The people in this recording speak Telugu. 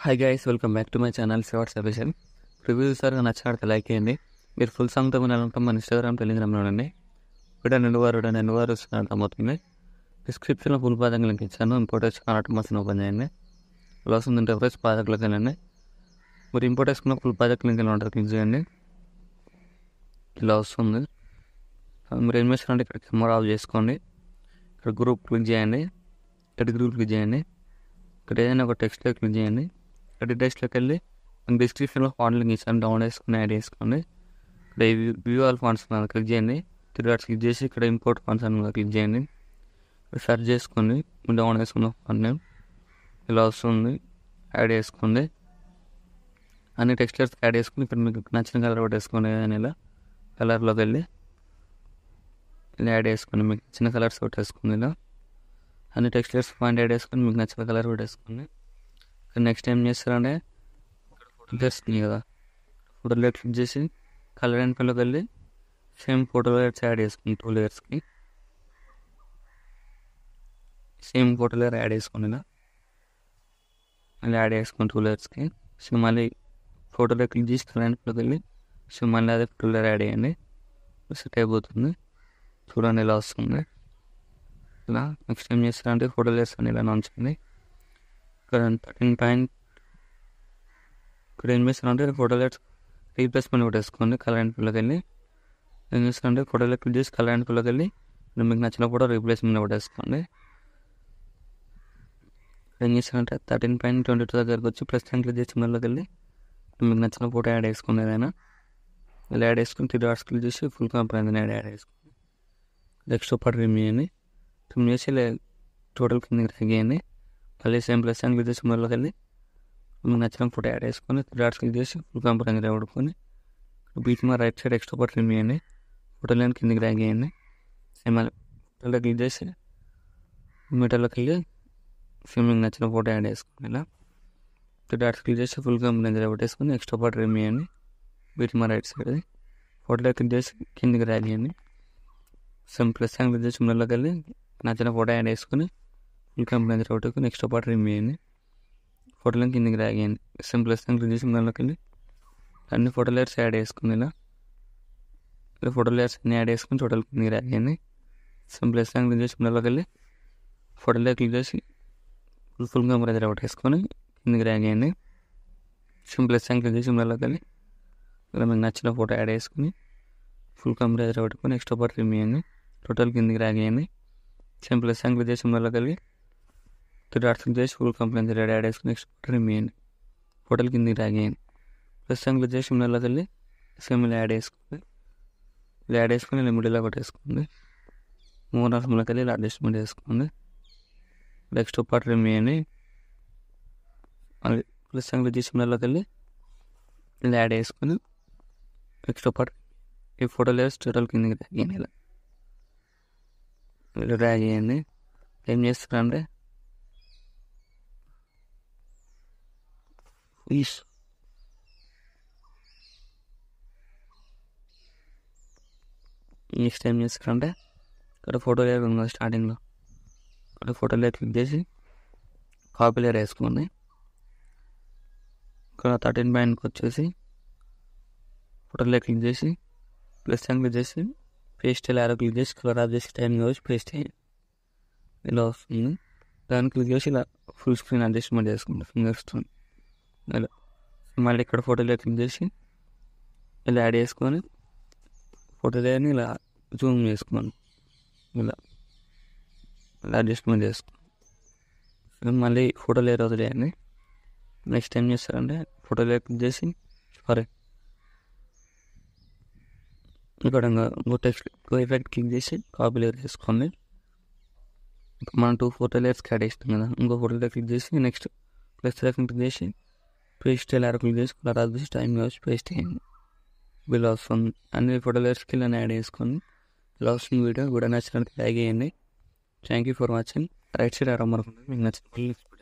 hi guys welcome back to my channel శివాట్ సబేషన్ రివ్యూ సార్ నచ్చినట్టు లైక్ చేయండి మీరు ఫుల్ సాంగ్తో వినాలంటే మన ఇన్స్టాగ్రామ్ టెలిగ్రామ్లో ఉండండి ఇక్కడ రెండు వారు రెండు వారు వస్తున్నారు అర్థమవుతుంది డిస్క్రిప్షన్లో ఫుల్ పాదం లింక్ ఇచ్చాను ఇంపోర్ట్ కనెక్ట్ మసన్ ఓపెన్ చేయండి ఇలా వస్తుంది ఇంటర్ఫేస్ పాదకులకు వెళ్ళండి మీరు ఇంపోర్ట్ వేసుకున్న ఫుల్ ప్రాజెక్ట్ లింక్ ఎలా ఉంటుంది క్లిక్ చేయండి ఇలా వస్తుంది మీరు ఏం చేస్తారంటే ఇక్కడ కెమెరా ఆఫ్ చేసుకోండి ఇక్కడ గ్రూప్ క్లిక్ చేయండి ఇక్కడ గ్రూప్ క్లిక్ చేయండి ఇక్కడ ఏదైనా ఒక టెక్స్ట్లో క్లిక్ చేయండి ఇక్కడ టెక్స్ట్లోకి వెళ్ళి మీకు డిస్క్రిప్షన్లో ఫాంట్ లింక్ ఇచ్చాను డౌన్లోడ్ చేసుకుని యాడ్ చేసుకోండి ఇక్కడ వ్యూ ఆల్ ఫాంట్స్ క్లిక్ చేయండి తిరిగి క్లిక్ చేసి ఇక్కడ ఇంపోర్ట్ ఫాంట్స్ అని క్లిక్ చేయండి సెర్చ్ చేసుకోండి మీరు డౌన్లోడ్ చేసుకున్న ఫాంట్ నేమ్ ఇలా వస్తుంది యాడ్ చేసుకోండి అన్ని టెక్స్టర్స్ యాడ్ చేసుకుని ఇక్కడ మీకు నచ్చిన కలర్ ఒకటి వేసుకోండి ఏదైనా ఇలా కలర్లోకి వెళ్ళి ఇలా యాడ్ చేసుకుని మీకు నచ్చిన కలర్స్ ఒకటి వేసుకుంది ఇలా అన్ని టెక్స్టర్స్ పాయింట్ యాడ్ చేసుకుని మీకు నచ్చిన కలర్ ఒకటి వేసుకోండి ఇక్కడ నెక్స్ట్ ఏం చేస్తారంటే ఇక్కడ ఫోటో వస్తుంది కదా ఫోటోలో క్లిక్ చేసి కలర్ అండ్ పెన్లోకి వెళ్ళి సేమ్ ఫోటో లేయర్స్ యాడ్ చేసుకుని టూ లేయర్స్కి సేమ్ ఫోటో లేయర్ యాడ్ చేసుకోండి ఇలా మళ్ళీ యాడ్ చేసుకుని టూ లేయర్స్కి సో మళ్ళీ ఫోటోలో క్లిక్ చేసి కలర్ అండ్ పెన్లోకి వెళ్ళి సో మళ్ళీ అదే ఫోటో లేయర్ యాడ్ చేయండి సెట్ అయిపోతుంది చూడండి ఇలా వస్తుంది ఇలా నెక్స్ట్ ఏం చేస్తారంటే ఫోటో లేయర్స్ అని ఇలా ఉంచండి ఇక్కడ థర్టీన్ పాయింట్ ఇక్కడ ఏం చేస్తారంటే ఫోటో లేయర్స్ రీప్లేస్మెంట్ ఒకటి వేసుకోండి కలర్ అండ్ పిల్లకి వెళ్ళి ఏం చేస్తారంటే ఫోటోలో క్లిక్ చేసి కలర్ అండ్ పిల్లకి వెళ్ళి ఇప్పుడు మీకు నచ్చిన ఫోటో రీప్లేస్మెంట్ ఒకటి వేసుకోండి ఏం చేస్తారంటే థర్టీన్ పాయింట్ ట్వంటీ టూ దగ్గరకు వచ్చి ప్లస్ టెన్ క్లిక్ చేసి మళ్ళీకి వెళ్ళి మీకు నచ్చిన ఫోటో యాడ్ చేసుకోండి ఏదైనా ఇలా యాడ్ చేసుకుని త్రీ డాట్స్ క్లిక్ చేసి ఫుల్ కంపెనీ యాడ్ యాడ్ చేసుకోండి నెక్స్ట్ పాటు రిమ్ చేయండి రిమ్ చేసి ఇలా టోటల్ కిందకి తగ్గియండి మళ్ళీ సేమ్ ప్లస్ అని క్లిక్ చేసి మళ్ళీకి వెళ్ళి మీకు నచ్చిన ఫోటో యాడ్ చేసుకొని త్రీ డాట్స్ క్లిక్ చేసి ఫుల్ కంపెనీ డ్రైవ్ పడుకొని బీట్ మా రైట్ సైడ్ ఎక్స్ట్రా పాటు రిమ్ చేయండి ఫోటో లేని కిందకి డ్రాగ్ చేయండి సేమ్ మళ్ళీ ఫోటోలో క్లిక్ చేసి మీటర్లోకి వెళ్ళి సేమ్ మీకు నచ్చిన ఫోటో యాడ్ చేసుకోండి ఇలా త్రీ డాట్స్ క్లిక్ చేసి ఫుల్ కంపెనీ డ్రైవ్ పెట్టేసుకొని ఎక్స్ట్రా పాటు రిమ్ చేయండి బీట్ మా రైట్ సైడ్ ఫోటోలో క్లిక్ చేసి కిందకి డ్రాగ్ చేయండి సేమ్ ప్లస్ అని క్లిక్ చేసి మళ్ళీకి వెళ్ళి నచ్చిన ఫోటో యాడ్ చేసుకొని ఫుల్ కంపెనీ ఒకటి నెక్స్ట్ పార్ట్ రిమ్ చేయండి ఫోటోలను కిందకి రాగేయండి సింపుల్ అని క్లిక్ చేసి దానిలోకి వెళ్ళి అన్ని ఫోటో లేయర్స్ యాడ్ చేసుకుని ఇలా ఇలా ఫోటో లేయర్స్ అన్ని యాడ్ చేసుకుని టోటల్ కిందకి రాగేయండి సింపుల్ అని క్లిక్ చేసి దానిలోకి వెళ్ళి ఫోటో లేయర్ క్లిక్ చేసి ఫుల్ ఫుల్ కంపెనీ ఒకటి వేసుకొని కిందకి రాగేయండి సింపుల్ అని క్లిక్ చేసి దానిలోకి వెళ్ళి ఇలా మీకు నచ్చిన ఫోటో యాడ్ చేసుకుని ఫుల్ కంపెనీ పెట్టుకొని నెక్స్ట్ పార్ట్ రిమ్ చేయండి టోటల్ కిందకి రాగేయండి సింపుల్ యాంగిల్ చేసి మళ్ళీ కలిగి త్రీ డాట్స్ చేసి ఫుల్ కంప్లైంట్ రెడీ యాడ్ చేసుకుని నెక్స్ట్ రిమ్ చేయండి ఫోటోలు కిందకి రాగేయండి ప్లస్ యాంగిల్ చేసి మళ్ళీ కలిగి సేమ్ ఇలా యాడ్ చేసుకోండి ఇలా యాడ్ చేసుకుని ఇలా మిడిల్లో కొట్టేసుకోండి మూడు రాష్ట్రంలోకి వెళ్ళి ఇలా అడ్జస్ట్మెంట్ చేసుకోండి నెక్స్ట్ పార్ట్ రిమ్ చేయండి మళ్ళీ ప్లస్ యాంగిల్ చేసి మళ్ళీ కలిగి ఇలా యాడ్ చేసుకొని నెక్స్ట్ పార్ట్ ఈ ఫోటో లేదు టోటల్ కిందకి రాగేయండి ఇలా ఇలా డ్రా చేయండి ఏం చేస్తారంటే ఈస్ నెక్స్ట్ ఏం చేస్తారంటే ఇక్కడ ఫోటో లేయర్ ఉంది స్టార్టింగ్లో ఇక్కడ ఫోటో లేయర్ క్లిక్ చేసి కాపీ లేయర్ వేసుకోండి ఇక్కడ థర్టీన్ పాయింట్కి వచ్చేసి ఫోటో లేయర్ క్లిక్ చేసి ప్లస్ క్లిక్ చేసి పేస్ట్ ఇలా క్లిక్ చేసి కలర్ ఆఫ్ చేసి టైం వచ్చి పేస్ట్ చేయండి ఇలా వస్తుంది దాన్ని క్లిక్ చేసి ఇలా ఫుల్ స్క్రీన్ అడ్జస్ట్మెంట్ చేసుకుంటాం ఫింగర్స్ ఇలా మళ్ళీ ఇక్కడ ఫోటోలో క్లిక్ చేసి ఇలా యాడ్ చేసుకొని ఫోటోలని ఇలా జూమ్ చేసుకోండి ఇలా ఇలా అడ్జస్ట్మెంట్ చేసుకోండి మళ్ళీ ఫోటో లేయర్ వదిలేయండి నెక్స్ట్ ఏం చేస్తారంటే ఫోటో లేయర్ క్లిక్ చేసి సారీ ఇక్కడ ఇంకో టెక్స్ట్ ఎఫెక్ట్ క్లిక్ చేసి కాపీ లేయర్ చేసుకోండి ఇప్పుడు మనం టూ ఫోటో లేయర్స్కి యాడ్ చేస్తాం కదా ఇంకో ఫోటో లేయర్ క్లిక్ చేసి నెక్స్ట్ ప్లస్ క్లిక్ చేసి పేస్ట్ లేయర్ క్లిక్ చేసి కలర్ ఆఫ్ చేసి టైం వచ్చి పేస్ట్ చేయండి ఇలా వస్తుంది అన్ని ఫోటో లేయర్స్కి ఇలా యాడ్ చేసుకొని ఇలా వస్తుంది వీడియో కూడా నచ్చినట్టు లైక్ చేయండి thank you for watching right side అరవై మీకు నచ్చిన